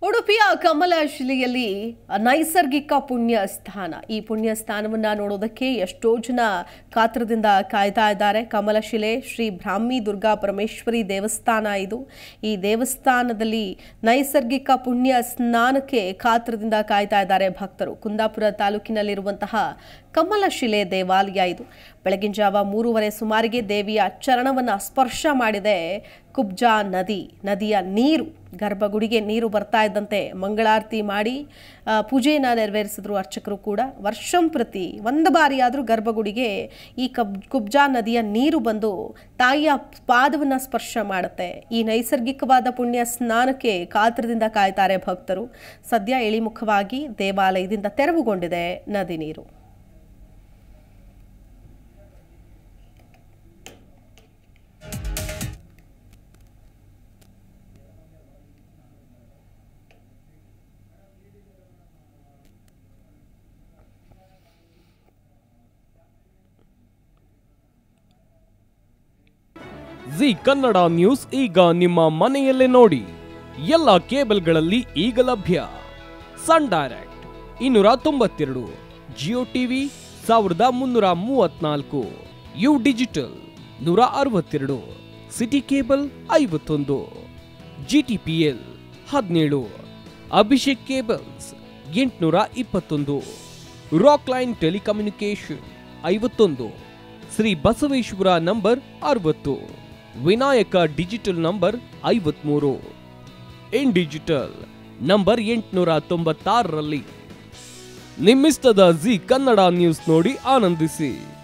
ಉಡುಪಿಯ ಕಮಲಶಿಲೆಯಲ್ಲಿ ನೈಸರ್ಗಿಕ ಪುಣ್ಯ ಸ್ಥಾನ ಈ ಪುಣ್ಯ ಸ್ಥಾನವನ್ನ ನೋಡೋದಕ್ಕೆ ಎಷ್ಟೋ ಜನ ಕಾತ್ರದಿಂದ ಕಾಯ್ತಾ ಇದ್ದಾರೆ ಕಮಲಶಿಲೆ ಶ್ರೀ ಬ್ರಾಹ್ಮಿ ದುರ್ಗಾ ಪರಮೇಶ್ವರಿ ದೇವಸ್ಥಾನ ಇದು ಈ ದೇವಸ್ಥಾನದಲ್ಲಿ ನೈಸರ್ಗಿಕ ಪುಣ್ಯ ಸ್ನಾನಕ್ಕೆ ಕಾತ್ರದಿಂದ ಕಾಯ್ತಾ ಇದ್ದಾರೆ ಭಕ್ತರು ಕುಂದಾಪುರ ತಾಲೂಕಿನಲ್ಲಿರುವಂತಹ ಕಮಲಶಿಲೆ ದೇವಾಲಯ ಇದು ಬೆಳಗಿನ ಜಾವ ಮೂರುವರೆ ಸುಮಾರಿಗೆ ದೇವಿಯ ಚರಣವನ್ನು ಸ್ಪರ್ಶ ಮಾಡಿದೆ ಕುಬ್ಜಾ ನದಿ ನದಿಯ ನೀರು ಗರ್ಭಗುಡಿಗೆ ನೀರು ಬರ್ತಾ ಇದ್ದಂತೆ ಮಂಗಳಾರತಿ ಮಾಡಿ ಆ, ಪೂಜೆಯನ್ನು ನೆರವೇರಿಸಿದ್ರು ಅರ್ಚಕರು ಕೂಡ ವರ್ಷಂ ಪ್ರತಿ ಒಂದು ಬಾರಿಯಾದರೂ ಗರ್ಭಗುಡಿಗೆ ಈ ಕಬ್ ಕುಬ್ಜಾ ನದಿಯ ನೀರು ಬಂದು ತಾಯಿಯ ಪಾದವನ್ನು ಸ್ಪರ್ಶ ಮಾಡುತ್ತೆ ಈ ನೈಸರ್ಗಿಕವಾದ ಪುಣ್ಯ ಸ್ನಾನಕ್ಕೆ ಕಾತ್ರದಿಂದ ಕಾಯ್ತಾರೆ ಭಕ್ತರು ಸದ್ಯ ಇಳಿಮುಖವಾಗಿ ದೇವಾಲಯದಿಂದ ತೆರವುಗೊಂಡಿದೆ ನದಿ ನೀರು ಜಿ ಕನ್ನಡ ನ್ಯೂಸ್ ಈಗ ನಿಮ್ಮ ಮನೆಯಲ್ಲೇ ನೋಡಿ ಎಲ್ಲ ಕೇಬಲ್ಗಳಲ್ಲಿ ಈಗ ಲಭ್ಯ ಸನ್ ಡೈರೆಕ್ಟ್ ಇನ್ನೂರ ತೊಂಬತ್ತೆರಡು ಜಿಯೋ ಟಿವಿ ಸಾವಿರದ ಮುನ್ನೂರ ಮೂವತ್ನಾಲ್ಕು ಯು ಡಿಜಿಟಲ್ ನೂರ ಅರವತ್ತೆರಡು ಸಿಟಿ ಕೇಬಲ್ ಐವತ್ತೊಂದು ಜಿ ಟಿ ಪಿ ಎಲ್ ಹದಿನೇಳು ಅಭಿಷೇಕ್ ಕೇಬಲ್ಸ್ ಎಂಟುನೂರ ಇಪ್ಪತ್ತೊಂದು ರಾಕ್ ಲೈನ್ ಟೆಲಿಕಮ್ಯುನಿಕೇಶನ್ ಐವತ್ತೊಂದು ಶ್ರೀ ಬಸವೇಶ್ವರ ನಂಬರ್ ಅರವತ್ತು ವಿನಾಯಕ ಡಿಜಿಟಲ್ ನಂಬರ್ ಐವತ್ಮೂರು ಇನ್ ಡಿಜಿಟಲ್ ನಂಬರ್ ಎಂಟುನೂರ ತೊಂಬತ್ತಾರರಲ್ಲಿ ನಿಮ್ಮಿಸ್ತದ ಜಿ ಕನ್ನಡ ನ್ಯೂಸ್ ನೋಡಿ ಆನಂದಿಸಿ